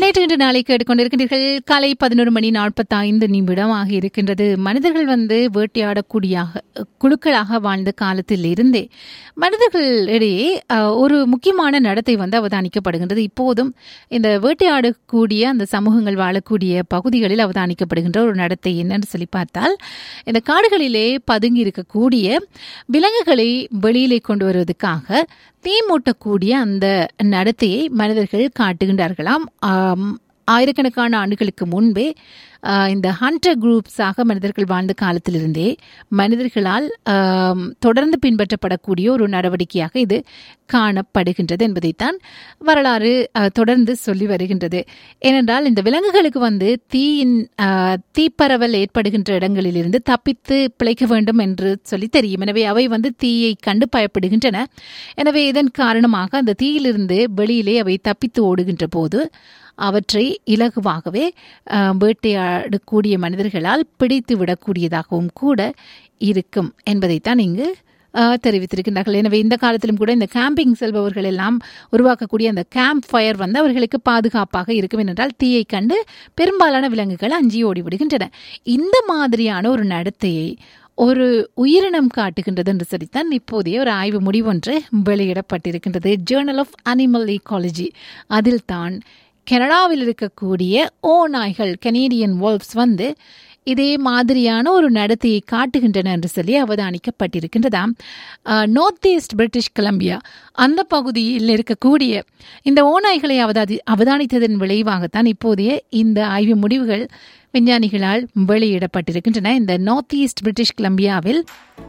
நேற்று இன்று நாளை கேட்டுக்கொண்டிருக்கின்றீர்கள் காலை பதினோரு மணி நாற்பத்தைந்து நிமிடம் ஆகி இருக்கின்றது மனிதர்கள் வந்து வேட்டையாடக்கூடிய குழுக்களாக வாழ்ந்த காலத்தில் இருந்தே மனிதர்கள் இடையே அஹ், ஒரு முக்கியமான நடத்தை வந்து அவதானிக்கப்படுகின்றது இப்போதும் இந்த வேட்டையாடக்கூடிய அந்த சமூகங்கள் வாழக்கூடிய பகுதிகளில் அவதானிக்கப்படுகின்ற ஒரு நடத்தை என்னன்னு சொல்லி பார்த்தால் இந்த காடுகளிலே பதுங்கி இருக்கக்கூடிய விலங்குகளை வெளியிலே கொண்டு வருவதற்காக தீ மூட்டக்கூடிய அந்த நடத்தையை மனிதர்கள் காட்டுகின்றார்களாம் ஆம், ஆயிரக்கணக்கான ஆண்டுகளுக்கு முன்பே ஆ, இந்த ஹண்டர் குரூப்ஸாக மனிதர்கள் வாழ்ந்த காலத்திலிருந்தே மனிதர்களால் ஆம், தொடர்ந்து பின்பற்றப்படக்கூடிய ஒரு நடவடிக்கையாக இது காணப்படுகின்றது என்பதைத்தான் வரலாறு ஆ, தொடர்ந்து சொல்லி வருகின்றது ஏனென்றால் இந்த விலங்குகளுக்கு வந்து தீயின் ஆ, தீப்பரவல் ஏற்படுகின்ற இடங்களிலிருந்து தப்பித்து பிழைக்க வேண்டும் என்று சொல்லி தெரியும் எனவே அவை வந்து தீயை கண்டு பயப்படுகின்றன எனவே இதன் காரணமாக அந்த தீயிலிருந்து வெளியிலே அவை தப்பித்து ஓடுகின்ற போது அவற்றை இலகுவாகவே அஹ், வேட்டையாடக்கூடிய மனிதர்களால் பிடித்து விடக்கூடியதாகவும் கூட இருக்கும் என்பதைத்தான் இங்கு அஹ், தெரிவித்திருக்கின்றார்கள் எனவே இந்த காலத்திலும் கூட இந்த கேம்பிங் செல்பவர்கள் எல்லாம் உருவாக்கக்கூடிய அந்த கேம்ப் ஃபயர் வந்து அவர்களுக்கு பாதுகாப்பாக இருக்கும் என்றால் தீயை கண்டு பெரும்பாலான விலங்குகள் அஞ்சி ஓடிவிடுகின்றன இந்த மாதிரியான ஒரு நடத்தையை ஒரு உயிரினம் காட்டுகின்றது என்று சொல்லித்தான் இப்போதைய ஒரு ஆய்வு முடிவொன்று வெளியிடப்பட்டிருக்கின்றது ஜேர்னல் ஆஃப் அனிமல் ஈகாலஜி அதில் தான் கனடாவில் இருக்கக்கூடிய ஓ நாய்கள் கனேடியன் வால்வ்ஸ் வந்து இதே மாதிரியான ஒரு நடத்தையை காட்டுகின்றன என்று சொல்லி அவதானிக்கப்பட்டிருக்கின்றதாம் நார்த் ஈஸ்ட் பிரிட்டிஷ் கொலம்பியா அந்த பகுதியில் இருக்கக்கூடிய இந்த ஓநாய்களை அவதாதி அவதானித்ததன் விளைவாகத்தான் இப்போதைய இந்த ஆய்வு முடிவுகள் விஞ்ஞானிகளால் வெளியிடப்பட்டிருக்கின்றன இந்த நார்த் ஈஸ்ட் பிரிட்டிஷ் கொலம்பியாவில்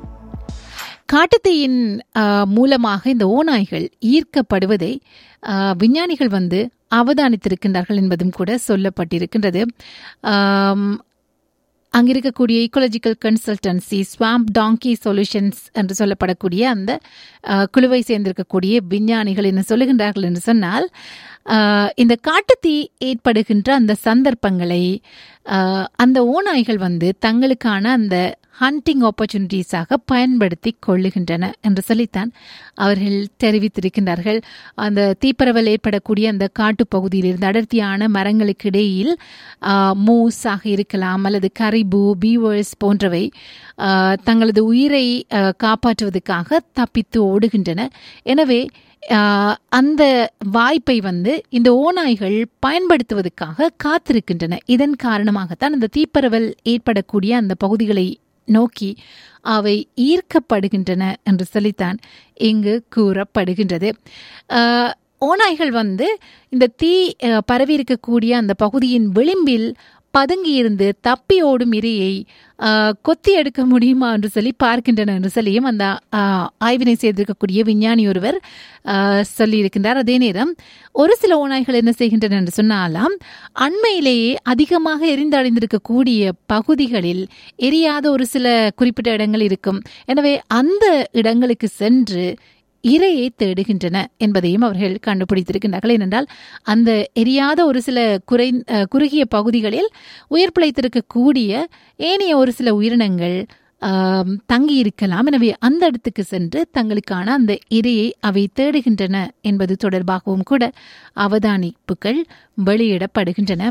காட்டுத்தீயின் ஆ, மூலமாக இந்த ஓநாய்கள் ஈர்க்கப்படுவதை ஆ, விஞ்ஞானிகள் வந்து அவதானித்திருக்கின்றார்கள் என்பதும் கூட சொல்லப்பட்டிருக்கின்றது ஆம், அங்கிருக்கக்கூடிய ecological consultancy Swamp Donkey Solutions என்று சொல்லப்படக்கூடிய அந்த அஹ், குழுவை சேர்ந்திருக்கக்கூடிய விஞ்ஞானிகள் என்ன சொல்லுகின்றார்கள் என்று சொன்னால் அஹ், இந்த காட்டுத்தீ ஏற்படுகின்ற அந்த சந்தர்ப்பங்களை அஹ், அந்த ஓநாய்கள் வந்து தங்களுக்கான அந்த ஹண்டிங் ஆப்பர்ச்சுனிட்டிஸாக பயன்படுத்தி கொள்ளுகின்றன என்று சொல்லித்தான் அவர்கள் தெரிவித்திருக்கின்றார்கள் அந்த தீப்பரவல் ஏற்படக்கூடிய அந்த காட்டுப்பகுதியிலிருந்து அடர்த்தியான மரங்களுக்கு இடையில் மூஸாக இருக்கலாம் அல்லது கரிபு பீவர்ஸ் போன்றவை ஆ, தங்களது உயிரை ஆ, காப்பாற்றுவதற்காக தப்பித்து ஓடுகின்றன எனவே ஆ, அந்த வாய்ப்பை வந்து இந்த ஓநாய்கள் பயன்படுத்துவதற்காக காத்திருக்கின்றன இதன் காரணமாகத்தான் அந்த தீப்பரவல் ஏற்படக்கூடிய அந்த பகுதிகளை நோக்கி அவை ஈர்க்கப்படுகின்றன என்று சொல்லித்தான் இங்கு கூறப்படுகின்றது ஆஹ், ஓநாய்கள் வந்து இந்த தீ ஆஹ், பரவி இருக்கக்கூடிய அந்த பகுதியின் விளிம்பில் பதுங்கியிருந்து தப்பி ஓடும் இரையை ஆஹ், கொத்தி எடுக்க முடியுமா என்று சொல்லி பார்க்கின்றன என்று சொல்லியும் அந்த ஆஹ், ஆய்வினை செய்திருக்கக்கூடிய விஞ்ஞானி ஒருவர் ஆஹ், சொல்லியிருக்கின்றார் அதே நேரம் ஒரு சில ஓநாய்கள் என்ன செய்கின்றன என்று சொன்னாலாம் அண்மையிலேயே அதிகமாக எரிந்தடைந்திருக்கக்கூடிய பகுதிகளில் எரியாத ஒரு சில குறிப்பிட்ட இடங்கள் இருக்கும் எனவே அந்த இடங்களுக்கு சென்று இரையை தேடுகின்றன என்பதையும் அவர்கள் கண்டுபிடித்திருக்கின்றார்கள் ஏனென்றால் அந்த எரியாத ஒரு சில குறை அஹ், குறுகிய பகுதிகளில் உயிர் பிழைத்திருக்கக்கூடிய ஏனைய ஒரு சில உயிரினங்கள் ஆம், தங்கி இருக்கலாம் எனவே அந்த இடத்துக்கு சென்று தங்களுக்கான அந்த இரையை அவை தேடுகின்றன என்பது தொடர்பாகவும் கூட அவதானிப்புகள் வெளியிடப்படுகின்றன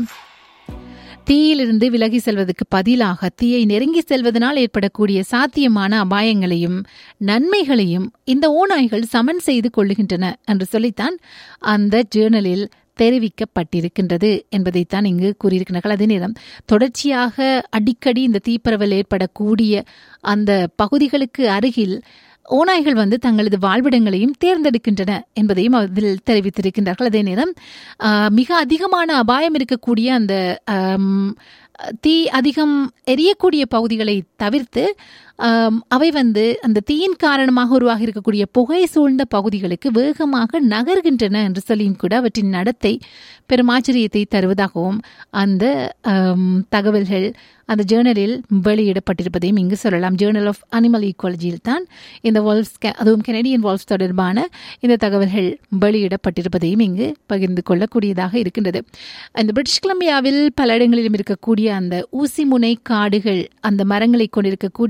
தீயிலிருந்து விலகி செல்வதற்கு பதிலாக தீயை நெருங்கி செல்வதனால் ஏற்படக்கூடிய சாத்தியமான அபாயங்களையும் நன்மைகளையும் இந்த ஓநாய்கள் சமன் செய்து கொள்ளுகின்றன என்று சொல்லித்தான் அந்த ஜேர்னலில் தெரிவிக்கப்பட்டிருக்கின்றது என்பதைத்தான் இங்கு கூறியிருக்கிறார்கள் அதே நேரம் தொடர்ச்சியாக அடிக்கடி இந்த தீப்பரவல் ஏற்படக்கூடிய அந்த பகுதிகளுக்கு அருகில் ஓநாய்கள் வந்து தங்களது வாழ்விடங்களையும் தேர்ந்தெடுக்கின்றன என்பதையும் அதில் தெரிவித்திருக்கின்றார்கள் அதே நேரம் ஆஹ், மிக அதிகமான அபாயம் இருக்கக்கூடிய அந்த ஆம், தீ அதிகம் எரியக்கூடிய பகுதிகளை தவிர்த்து ஆம், அவை வந்து அந்த தீயின் காரணமாக உருவாகி இருக்கக்கூடிய புகை சூழ்ந்த பகுதிகளுக்கு வேகமாக நகர்கின்றன என்று சொல்லியும் கூட அவற்றின் நடத்தை பெரும் ஆச்சரியத்தை தருவதாகவும் அந்த ஆம், தகவல்கள் அந்த ஜேர்னலில் வெளியிடப்பட்டிருப்பதையும் இங்கு சொல்லலாம் ஜேர்னல் ஆஃப் அனிமல் ஈக்குவலஜியில் தான் இந்த வால்வ்ஸ் அதுவும் கெனடியன் வால்வ்ஸ் தொடர்பான இந்த தகவல்கள் வெளியிடப்பட்டிருப்பதையும் இங்கு பகிர்ந்து கொள்ளக்கூடியதாக இருக்கின்றது இந்த பிரிட்டிஷ் கொலம்பியாவில் பல இடங்களிலும் இருக்கக்கூடிய அந்த ஊசி முனை காடுகள் அந்த மரங்களை கொண்டிருக்கக்கூடிய போர்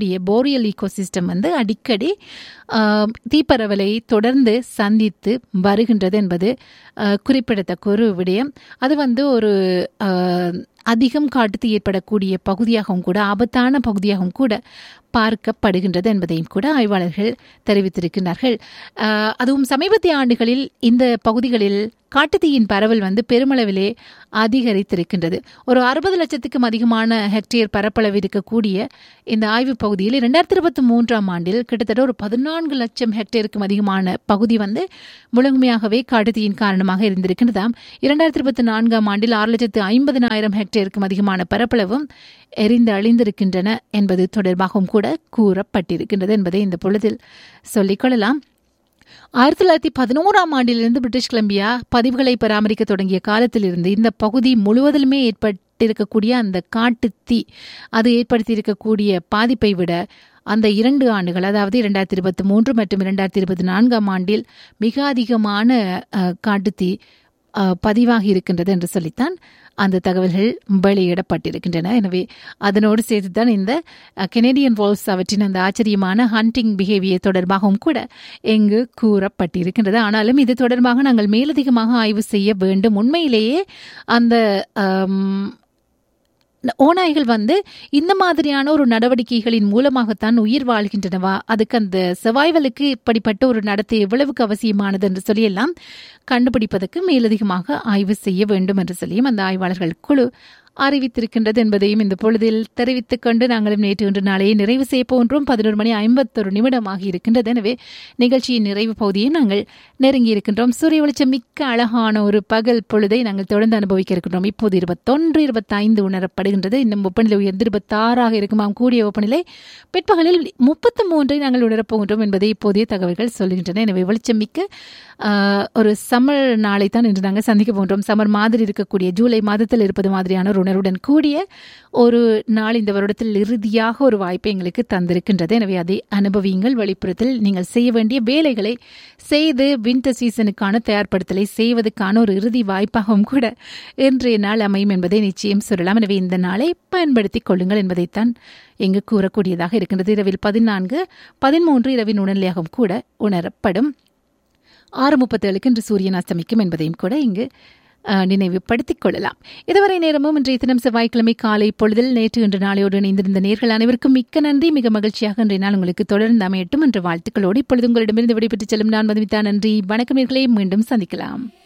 போரியல் ஈகோசிஸ்டம் வந்து அடிக்கடி ஆஹ், தீப்பரவலை தொடர்ந்து சந்தித்து வருகின்றது என்பது ஆஹ், குறிப்பிடத்தக்க ஒரு விடயம் அது வந்து ஒரு ஆஹ், அதிகம் காட்டுத்து ஏற்படக்கூடிய பகுதியாகவும் கூட ஆபத்தான பகுதியாகவும் கூட பார்க்கப்படுகின்றது என்பதையும் கூட ஆய்வாளர்கள் தெரிவித்திருக்கிறார்கள் ஆஹ், அதுவும் சமீபத்திய ஆண்டுகளில் இந்த பகுதிகளில் காட்டுத்தீயின் பரவல் வந்து பெருமளவிலே அதிகரித்திருக்கின்றது ஒரு அறுபது லட்சத்துக்கும் அதிகமான ஹெக்டேர் பரப்பளவு இருக்கக்கூடிய இந்த ஆய்வு பகுதியில் இரண்டாயிரத்தி இருபத்தி மூன்றாம் ஆண்டில் கிட்டத்தட்ட ஒரு பதினான்கு லட்சம் ஹெக்டேருக்கும் அதிகமான பகுதி வந்து முழுமையாகவே காட்டுத்தீயின் காரணமாக இருந்திருக்கின்றதாம் இரண்டாயிரத்தி இருபத்தி நான்காம் ஆண்டில் ஆறு லட்சத்து ஐம்பதினாயிரம் ஹெக்டேருக்கும் அதிகமான பரப்பளவும் எரிந்து அழிந்திருக்கின்றன என்பது தொடர்பாகவும் கூட கூறப்பட்டிருக்கின்றது என்பதை இந்த பொழுதில் சொல்லிக்கொள்ளலாம் ஆயிரத்தி தொள்ளாயிரத்தி பதினோராம் ஆண்டிலிருந்து பிரிட்டிஷ் கொலம்பியா பதிவுகளை பராமரிக்க தொடங்கிய காலத்திலிருந்து இந்த பகுதி முழுவதிலுமே ஏற்பட்டிருக்கக்கூடிய அந்த காட்டுத் தீ அது ஏற்படுத்தியிருக்கக்கூடிய பாதிப்பை விட அந்த இரண்டு ஆண்டுகள் அதாவது இரண்டாயிரத்தி இருபத்தி மூன்று மற்றும் இரண்டாயிரத்தி இருபத்தி நான்காம் ஆண்டில் மிக அதிகமான அஹ், காட்டுத்தீ அஹ், பதிவாகி இருக்கின்றது என்று சொல்லித்தான் அந்த தகவல்கள் வெளியிடப்பட்டிருக்கின்றன எனவே அதனோடு சேர்த்துதான் இந்த கெனடியன் வால்ஸ் அவற்றின் அந்த ஆச்சரியமான ஹண்டிங் பிஹேவியர் தொடர்பாகவும் கூட இங்கு கூறப்பட்டிருக்கின்றது ஆனாலும் இது தொடர்பாக நாங்கள் மேலதிகமாக ஆய்வு செய்ய வேண்டும் உண்மையிலேயே அந்த ஆம், ஓநாய்கள் வந்து இந்த மாதிரியான ஒரு நடவடிக்கைகளின் மூலமாகத்தான் உயிர் வாழ்கின்றனவா அதுக்கு அந்த சர்வைவலுக்கு இப்படிப்பட்ட ஒரு நடத்தை எவ்வளவுக்கு அவசியமானது என்று சொல்லி எல்லாம் கண்டுபிடிப்பதற்கு மேலதிகமாக ஆய்வு செய்ய வேண்டும் என்று சொல்லியும் அந்த ஆய்வாளர்கள் குழு அறிவித்திருக்கின்றது என்பதையும் இந்த பொழுதில் தெரிவித்துக் கொண்டு நாங்களும் நேற்று இன்று நாளையே நிறைவு செய்ய போன்றோம் பதினோரு மணி ஐம்பத்தொரு நிமிடமாகி இருக்கின்றது எனவே நிகழ்ச்சியின் நிறைவு பகுதியை நாங்கள் நெருங்கி இருக்கின்றோம் சூரிய வெளிச்சம் மிக்க அழகான ஒரு பகல் பொழுதை நாங்கள் தொடர்ந்து அனுபவிக்க இருக்கின்றோம் இப்போது இருபத்தொன்று இருபத்தைந்து உணரப்படுகின்றது இன்னும் வெப்பநிலை உயர்ந்து இருபத்தாறாக இருக்குமாம் கூடிய வெப்பநிலை பிற்பகலில் முப்பத்து மூன்றை நாங்கள் உணரப்போகின்றோம் என்பதை இப்போதைய தகவல்கள் சொல்கின்றன எனவே வெளிச்சம் மிக்க ஆஹ், ஒரு சம்மர் நாளை தான் இன்று நாங்கள் சந்திக்க போன்றோம் சம்மர் மாதிரி இருக்கக்கூடிய ஜூலை மாதத்தில் இருப்பது மாதிரியான ஒரு உணர்வுடன் கூடிய ஒரு நாள் இந்த வருடத்தில் இறுதியாக ஒரு வாய்ப்பை எங்களுக்கு தந்திருக்கின்றது எனவே அதை அனுபவியுங்கள் வெளிப்புறத்தில் நீங்கள் செய்ய வேண்டிய வேலைகளை செய்து வின்டர் சீசனுக்கான தயார்படுத்தலை செய்வதற்கான ஒரு இறுதி வாய்ப்பாகவும் கூட இன்றைய நாள் அமையும் என்பதை நிச்சயம் சொல்லலாம் எனவே இந்த நாளை பயன்படுத்திக் கொள்ளுங்கள் என்பதைத்தான் இங்கு கூறக்கூடியதாக இருக்கின்றது இரவில் பதினான்கு பதிமூன்று இரவின் உணர்நிலையாகவும் கூட உணரப்படும் ஆறு முப்பத்தேழுக்கு இன்று சூரியன் அஸ்தமிக்கும் என்பதையும் கூட இங்கு அஹ், நினைவுபடுத்திக் கொள்ளலாம் இதுவரை நேரமும் இன்றைய தினம் செவ்வாய்க்கிழமை காலை பொழுதில் நேற்று இன்று நாளையோடு இணைந்திருந்த நேர்கள் அனைவருக்கும் மிக்க நன்றி மிக மகிழ்ச்சியாக இன்றைய நாள் உங்களுக்கு தொடர்ந்து அமையட்டும் என்ற வாழ்த்துக்களோடு இப்பொழுது உங்களிடமிருந்து விடைபெற்றுச் செல்லும் நான் மதுமிதா நன்றி வணக்கம் நேர்களே மீண்டும் சந்திக்கலாம்